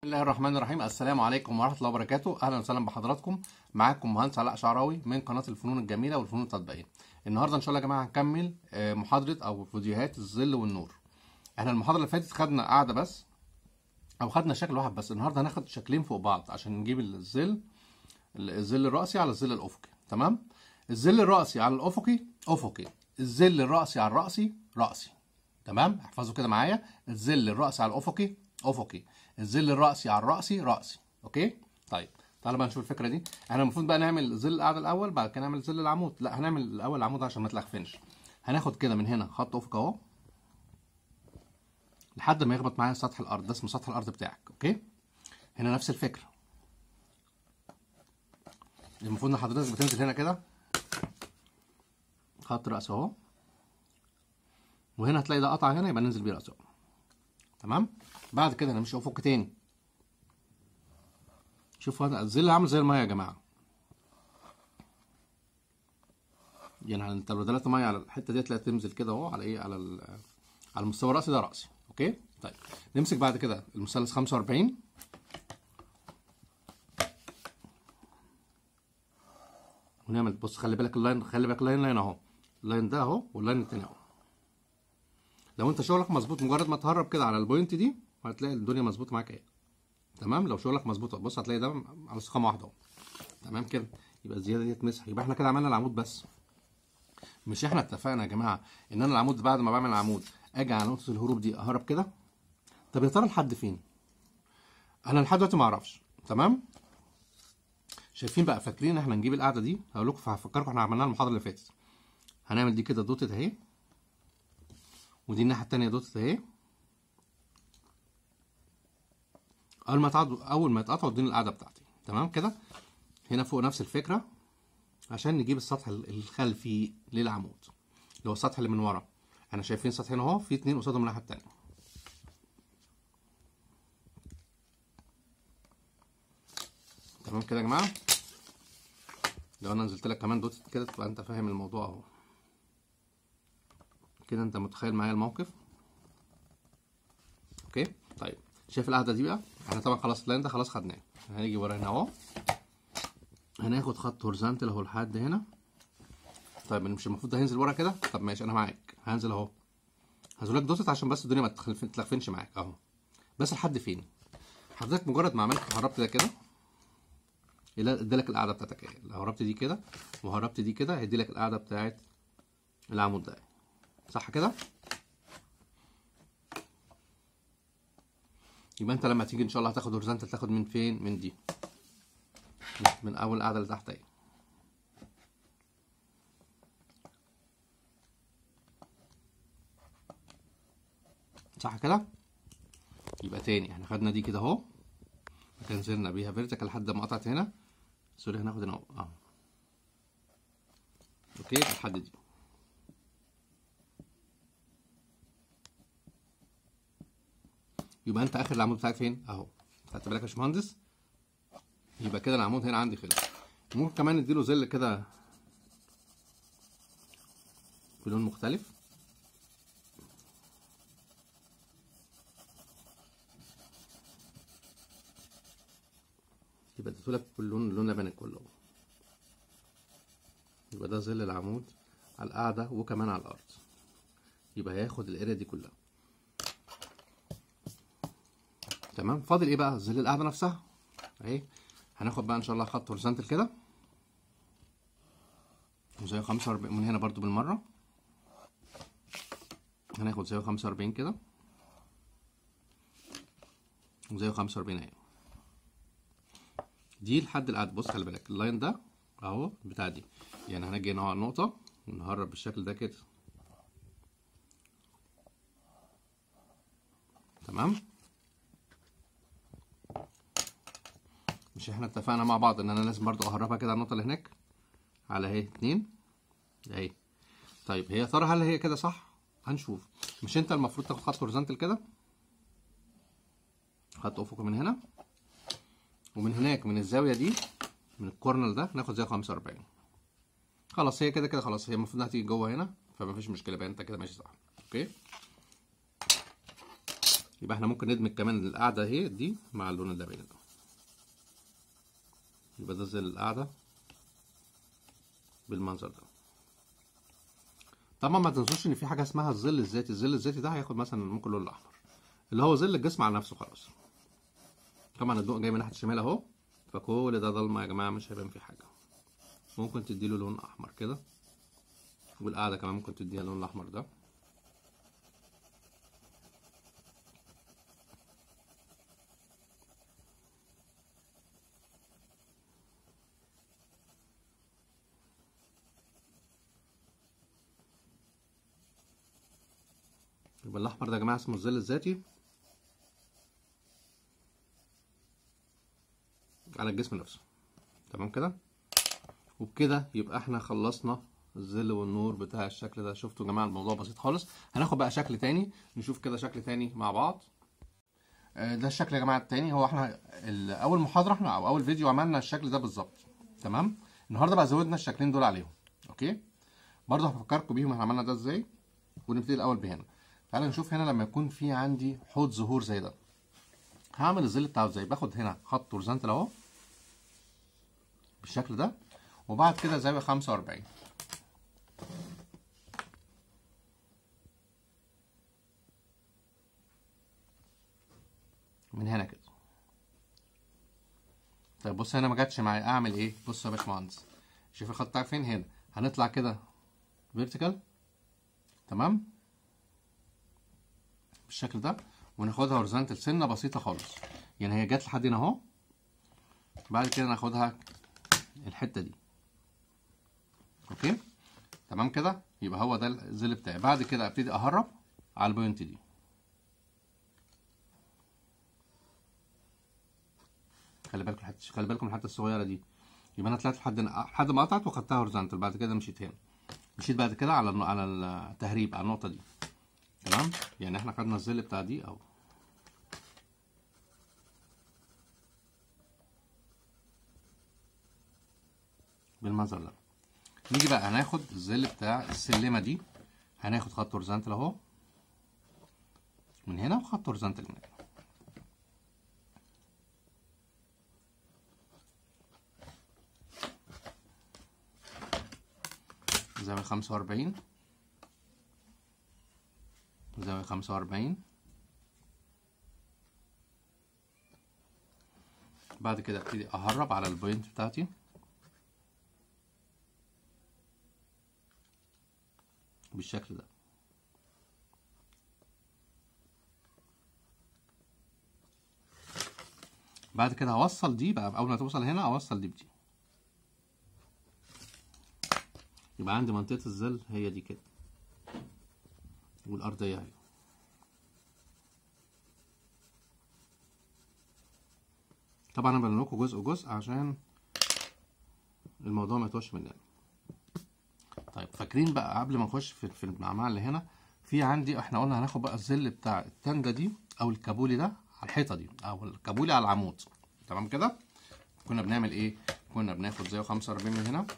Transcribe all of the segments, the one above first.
بسم الله الرحمن الرحيم السلام عليكم ورحمه الله وبركاته اهلا وسهلا بحضراتكم معاكم مهندس علاء شعراوي من قناه الفنون الجميله والفنون التطبيقيه النهارده ان شاء الله يا جماعه هنكمل آه، محاضره او فيديوهات الظل والنور احنا المحاضره اللي فاتت خدنا قاعده بس او خدنا شكل واحد بس النهارده هناخد شكلين فوق بعض عشان نجيب الظل الظل الرأسي على الظل الافقي تمام الظل الرأسي على الافقي افقي الظل الرأسي على الرأسي رأسي تمام احفظوا كده معايا الظل الرأسي على الافقي افقي الظل الرأسي على الرأسي رأسي اوكي طيب تعالى بقى نشوف الفكره دي احنا المفروض بقى نعمل ظل القاعده الاول بعد كده نعمل ظل العمود لا هنعمل الاول العمود عشان ما تلخفنش هناخد كده من هنا خط افق اهو لحد ما يخبط معايا سطح الارض ده اسمه سطح الارض بتاعك اوكي هنا نفس الفكره المفروض ان حضرتك بتنزل هنا كده خط راس اهو وهنا هتلاقي ده قطع هنا يبقى ننزل بيه راسه تمام بعد كده نمشي افق تاني شوفوا هذا الظل عامل زي الميه يا جماعه يعني انت لو دلقت ميه على الحته دي تلاقي تنزل كده اهو على ايه على ال- على المستوى الراسي ده راسي اوكي طيب نمسك بعد كده المثلث 45 ونعمل بص خلي بالك اللاين خلي بالك اللاين لاين اهو اللاين ده اهو واللاين التاني اهو لو انت شغلك مظبوط مجرد ما تهرب كده على البوينت دي هتلاقي الدنيا مظبوطه معاك ايه تمام لو شغلك مظبوط بص هتلاقي ده على استقامه واحده اهو تمام كده يبقى الزياده دي تمسح يبقى احنا كده عملنا العمود بس مش احنا اتفقنا يا جماعه ان انا العمود بعد ما بعمل العمود اجي على نقطه الهروب دي اهرب كده طب يا ترى لحد فين انا لحد دلوقتي ما اعرفش تمام شايفين بقى فاكرين احنا نجيب القاعده دي هقول لكم هفكركم احنا عملناها المحاضره اللي فاتت هنعمل دي كده دوتت اهي ودي الناحيه التانيه دوتت اهي اول ما يتقطعوا اول ما يتقطعوا اديني القاعده بتاعتي تمام كده هنا فوق نفس الفكره عشان نجيب السطح الخلفي للعمود اللي هو السطح اللي من ورا احنا شايفين سطح هنا اهو في اتنين قصادهم الناحيه التانيه تمام كده يا جماعه لو انا نزلت لك كمان دوت كده تبقى انت فاهم الموضوع اهو كده انت متخيل معايا الموقف اوكي طيب شايف القعده دي بقى احنا طبعا خلاص اللاين ده خلاص خدناه هنيجي ورا هنا اهو هناخد خط هورزونتال اهو لحد هنا طيب مش المفروض ده هينزل ورا كده طب ماشي انا معاك هنزل اهو هنزل لك دوتت عشان بس الدنيا ما تخلف- تلخفنش معاك اهو بس لحد فين حضرتك مجرد ما عملت هربت ده كده يلا- ادالك القاعده بتاعتك اهي لو هربت دي كده وهربت دي كده هيديلك القاعده بتاعت العمود ده صح كده يبقى انت لما تيجي ان شاء الله هتاخد هورزونتال تاخد من فين من دي من اول قاعده اللي تحت اهي صح كده يبقى تاني احنا خدنا دي كده اهو كان نزلنا بيها فيرتيكال لحد ما قطعت هنا سوري هناخد هنا اهو اه اوكي لحد دي يبقى انت اخر العمود بتاعك فين اهو خدت بالك يا باشمهندس يبقى كده العمود هنا عندي خلص ممكن كمان نديله ظل كده بلون مختلف يبقى اديتهولك باللون اللون لبني كله يبقى ده ظل العمود على القاعدة وكمان على الأرض يبقى هياخد الاريا دي كلها تمام فاضل ايه بقى ظل القاعدة نفسها اهي هناخد بقى ان شاء الله خط هوريزونتال كده وزي 45 من هنا برضو بالمرة هناخد زي 45 كده وزي 45 اهي دي لحد القعد بص خلي بالك اللاين ده اهو بتاع دي يعني هنجي هنا على النقطة نهرب بالشكل ده كده تمام مش احنا اتفقنا مع بعض ان انا لازم برضو اهربها كده على النقطة اللي هناك على اهي اتنين اهي طيب هي ترى هل هي كده صح هنشوف مش انت المفروض تاخد خط هوريزونتال كده خط افقي من هنا ومن هناك من الزاويه دي من الكورنر ده ناخد زاويه 45 خلاص هي كده كده خلاص هي المفروض انها تيجي جوه هنا فما فيش مشكله بقى انت كده ماشي صح اوكي يبقى احنا ممكن ندمج كمان القاعده اهي دي مع اللون اللبني ده يبقى ده ظل القاعده بالمنظر ده طبعا ما تنسوش ان في حاجه اسمها الظل الذاتي الظل الذاتي ده هياخد مثلا ممكن اللون الاحمر اللي هو ظل الجسم على نفسه خلاص طبعا الضوء جاي من ناحيه الشمال اهو فكل ده ضلمه يا جماعه مش هيبان فيه حاجه ممكن تديله لون احمر كده والقاعده كمان ممكن تديها اللون الاحمر ده يبقى الاحمر ده يا جماعه اسمه الظل الذاتي على الجسم نفسه تمام كده وبكده يبقى احنا خلصنا الظل والنور بتاع الشكل ده شفتوا يا جماعه الموضوع بسيط خالص هناخد بقى شكل تاني نشوف كده شكل تاني مع بعض آه، ده الشكل يا جماعه التاني هو احنا ال- اول محاضره احنا او اول فيديو عملنا الشكل ده بالظبط تمام النهارده بقى زودنا الشكلين دول عليهم اوكي برضه هفكركم بيهم احنا عملنا ده ازاي ونبتدي الاول بهنا تعالى نشوف هنا لما يكون في عندي حوض زهور زي ده هعمل الظل بتاعه ازاي باخد هنا خط هوريزونتال اهو بالشكل ده وبعد كده زاويه 45 من هنا كده طيب بص هنا ما جاتش معايا اعمل ايه بص يا باشمهندس شوف الخط بتاعك فين هنا هنطلع كده فيرتيكال تمام بالشكل ده وناخدها هوريزونتال سنه بسيطه خالص يعني هي جت لحد هنا اهو بعد كده ناخدها الحته دي اوكي تمام كده يبقى هو ده الظل بتاعي بعد كده ابتدي اهرب على البوينت دي خلي بالكم الحته خلي بالكم الحته الصغيره دي يبقى انا طلعت لحد لحد ما قطعت وخدتها هوريزونتال بعد كده مشيت هنا مشيت بعد كده على الن- على التهريب على النقطه دي تمام يعني احنا خدنا الظل بتاع دي اهو بالمنظر ده نيجي بقى هناخد الظل بتاع السلمه دي هناخد خط هوريزونتال اهو من هنا وخط هوريزونتال من هنا زاوية خمسة وأربعين زاوية خمسة وأربعين بعد كده ابتدي أهرب على البوينت بتاعتي بالشكل ده بعد كده هوصل دي بقى اول ما توصل هنا اوصل دي بدي يبقى عندي منطقة الظل هي دي كده والأرضية اهي طبعا انا بعمل لكم جزء جزء عشان الموضوع ما يتوهش مننا طيب فاكرين بقى قبل ما نخش في في المعمعة اللي هنا في عندي احنا قلنا هناخد بقى الظل بتاع التندة دي او الكابولي ده على الحيطة دي او الكابولي على العمود تمام كده كنا بنعمل ايه كنا بناخد زاوية 45 من هنا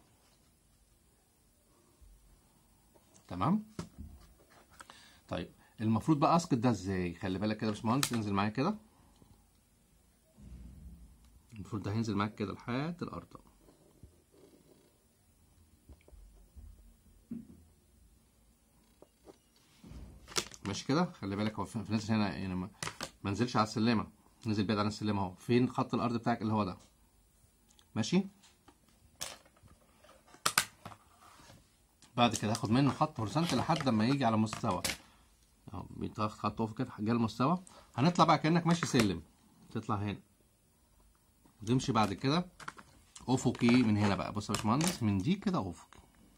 تمام طيب المفروض بقى اسقط ده ازاي خلي بالك كده يا باشمهندس انزل معايا كده المفروض ده هينزل معاك كده لحد الارض ماشي كده خلي بالك هو في في نزل هنا يعني ما ما نزلش على السلمه نزل بعيد عن السلمه اهو فين خط الارض بتاعك اللي هو ده ماشي بعد كده هاخد منه خط هوريزونتال لحد ما يجي على مستوى اهو بيتاخد خط افق كده جه المستوى هنطلع بقى كانك ماشي سلم تطلع هنا وتمشي بعد كده افقي من هنا بقى بص يا باشمهندس من دي كده افقي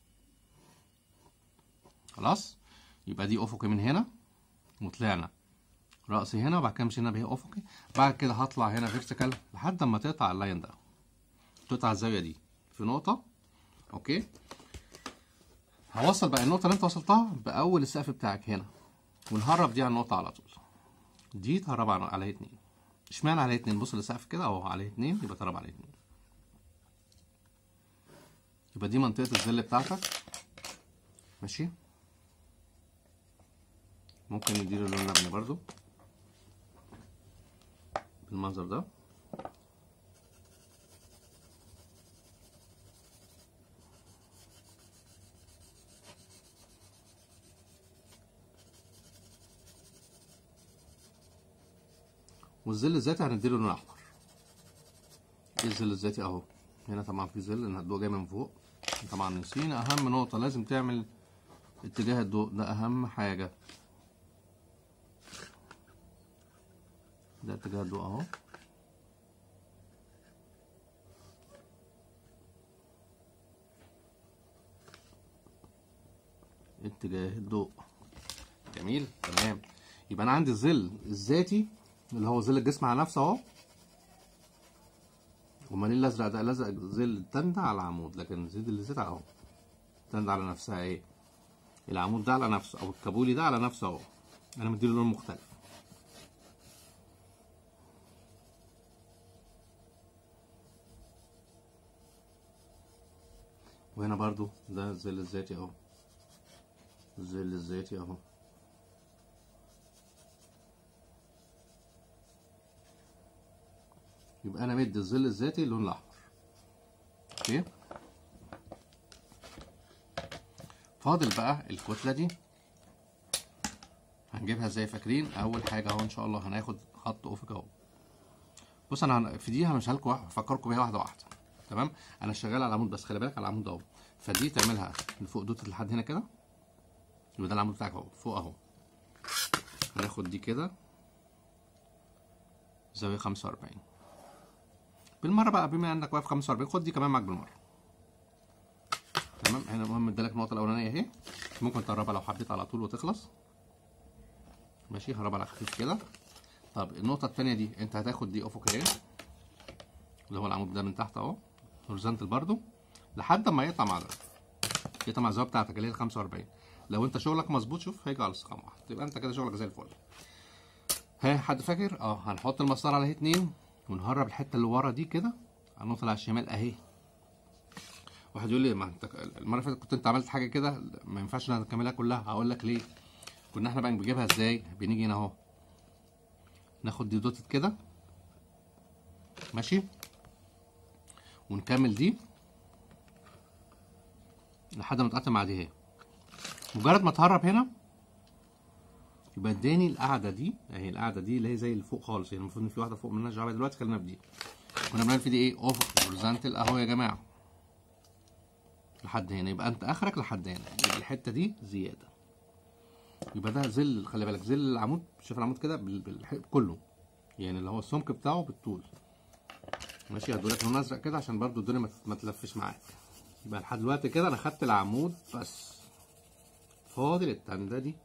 خلاص يبقى دي افقي من هنا وطلعنا رأسي هنا وبعد كده مشينا بيه افقي بعد كده هطلع هنا فيرتيكال لحد ما تقطع اللاين ده تقطع الزاويه دي في نقطه اوكي هوصل بقى النقطه اللي انت وصلتها باول السقف بتاعك هنا ونهرب دي على النقطه على طول دي تهرب على عليها اتنين اشمعنى عليها اتنين بص للسقف كده اهو عليها اتنين يبقى تهرب عليها اتنين يبقى دي منطقه الظل بتاعتك ماشي ممكن نديله لون لبني برضو بالمنظر ده والظل الذاتي هنديله لون احمر ايه الظل الذاتي اهو هنا طبعا في ظل ان الضوء جاي من فوق طبعا نسينا اهم نقطة لازم تعمل اتجاه الضوء ده اهم حاجة ده اتجاه الضوء اهو اتجاه الضوء جميل تمام يبقى انا عندي الظل الذاتي اللي هو ظل الجسم على نفسه اهو امال ايه الازرق ده الازرق ظل التندة على العمود لكن ظل الذات اهو التندة على نفسها ايه العمود ده على نفسه او الكابولي ده على نفسه اهو انا مديله لون مختلف وهنا برضو ده الظل الذاتي اهو الظل الذاتي اهو يبقى انا مدي الظل الذاتي اللون الاحمر اوكي فاضل بقى الكتله دي هنجيبها ازاي فاكرين اول حاجه اهو ان شاء الله هناخد خط افق اهو بص انا هن- في دي همشيها لكم هفكركم بيها واحده واحده تمام انا شغال على العمود بس خلي بالك على العمود اهو فدي تعملها لفوق دوت لحد هنا كده يبقى ده العمود بتاعك اهو فوق اهو هناخد دي كده زاويه 45 بالمره بقى بما انك واقف 45 خد دي كمان معاك بالمره تمام هنا المهم ادالك النقطه الاولانيه اهي ممكن تقربها لو حبيت على طول وتخلص ماشي هقربها على خفيف كده طب النقطه التانية دي انت هتاخد دي افقيه اللي هو العمود ده من تحت اهو هوريزونتال برضو لحد ما يقطع مع ده يقطع مع الزاويه بتاعتك اللي هي ال 45 لو انت شغلك مظبوط شوف هيجي على استقامه واحده يبقى انت كده شغلك زي الفل ها حد فاكر اه هنحط المسطره على اتنين ونهرب الحته اللي ورا دي كده على النقطه اللي على الشمال اهي واحد يقول لي ما انت المره اللي فاتت كنت انت عملت حاجه كده ما ينفعش نكملها كلها هقول لك ليه كنا احنا بقى بنجيبها ازاي بنيجي هنا اهو ناخد دي دوتت كده ماشي ونكمل دي لحد ما تقطع مع دي اهي مجرد ما تهرب هنا يبقى اداني القاعده دي اهي القاعده دي اللي هي زي اللي فوق خالص يعني المفروض ان في واحده فوق منها دعوه دلوقتي خلينا في دي كنا بنعمل في دي ايه افق هوريزونتال اهو يا جماعه لحد هنا يبقى انت اخرك لحد هنا يبقى الحته دي زياده يبقى ده ظل خلي بالك ظل العمود شايف العمود كده بال... بال... كله يعني اللي هو السمك بتاعه بالطول ماشي هدولك لون ازرق كده عشان برضو الدنيا ما تت- ما تلفش معاك يبقى لحد دلوقتي كده انا خدت العمود بس فاضل التندة دي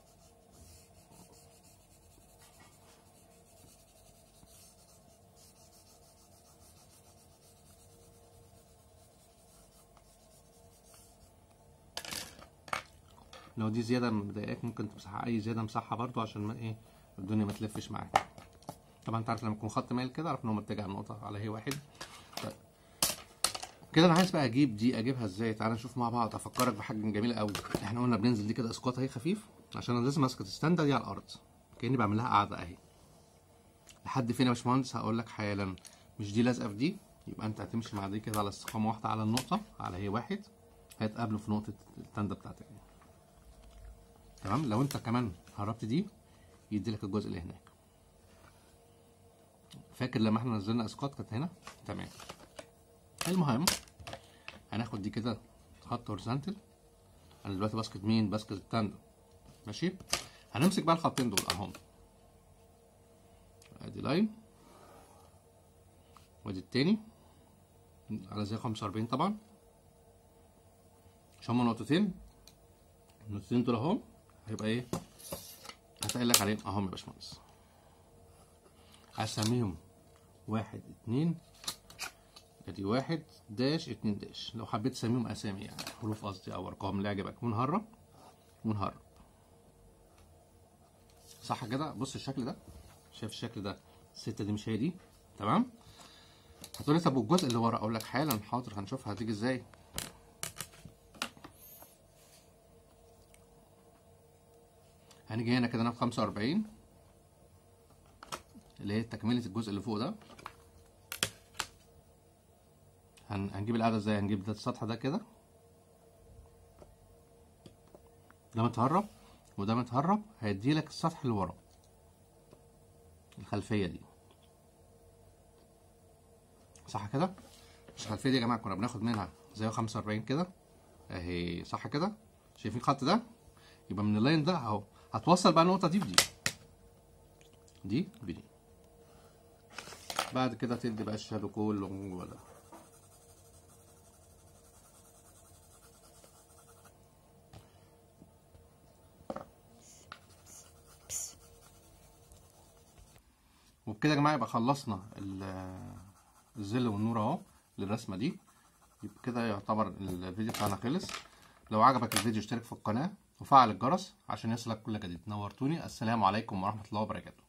لو دي زيادة مضايقاك ممكن تمسحها أي زيادة امسحها برضو عشان ما إيه الدنيا ما تلفش معاك طبعا أنت عارف لما يكون خط مايل كده أعرف إن هو متجه على النقطة على هي واحد طيب. كده أنا عايز بقى أجيب دي أجيبها إزاي تعالى نشوف مع بعض أفكرك بحاجة جميلة أوي إحنا قلنا بننزل دي كده إسقاط أهي خفيف عشان أنا لازم أسقط الستاندة دي على الأرض كأني بعمل لها قاعدة أهي لحد فين يا باشمهندس هقول لك حالا مش دي لازقة في دي يبقى أنت هتمشي مع دي كده على استقامة واحدة على النقطة على هي واحد هيتقابلوا في نقطة التندة بتاعتك دي. تمام لو انت كمان هربت دي يدي لك الجزء اللي هناك فاكر لما احنا نزلنا اسقاط كانت هنا تمام المهم هناخد دي كده خط هوريزونتال انا دلوقتي باسكت مين باسكت التاندو ماشي هنمسك بقى الخطين دول اهم ادي لاين وادي التاني على زي 45 طبعا مش هما نقطتين النقطتين دول اهم هيبقى ايه هتقول لك عليهم اهم يا باشمهندس هسميهم واحد اتنين ادي واحد داش اتنين داش لو حبيت تسميهم اسامي يعني حروف قصدي او ارقام اللي يعجبك ونهرب ونهرب صح كده بص الشكل ده شايف الشكل ده الستة دي مش هي دي تمام هتقولي طب والجزء اللي ورا اقول لك حالا حاضر هنشوفها هتيجي ازاي هنيجي هنا كده ناخد 45 اللي هي تكملة الجزء اللي فوق ده هن... هنجيب القاعدة ازاي هنجيب ده السطح ده كده ده متهرب وده متهرب هيديلك السطح اللي ورا الخلفية دي صح كده مش الخلفية دي يا جماعة كنا بناخد منها زي خمسة وأربعين كده اهي صح كده شايفين الخط ده يبقى من اللاين ده اهو هتوصل بقى النقطة دي بدي دي بدي بعد كده تدي بقى الشادو كله ولا وبكده يا جماعه يبقى خلصنا ال- الظل والنور اهو للرسمه دي يبقى كده يعتبر الفيديو بتاعنا خلص لو عجبك الفيديو اشترك في القناه وفعل الجرس عشان يصلك كل جديد نورتوني السلام عليكم ورحمه الله وبركاته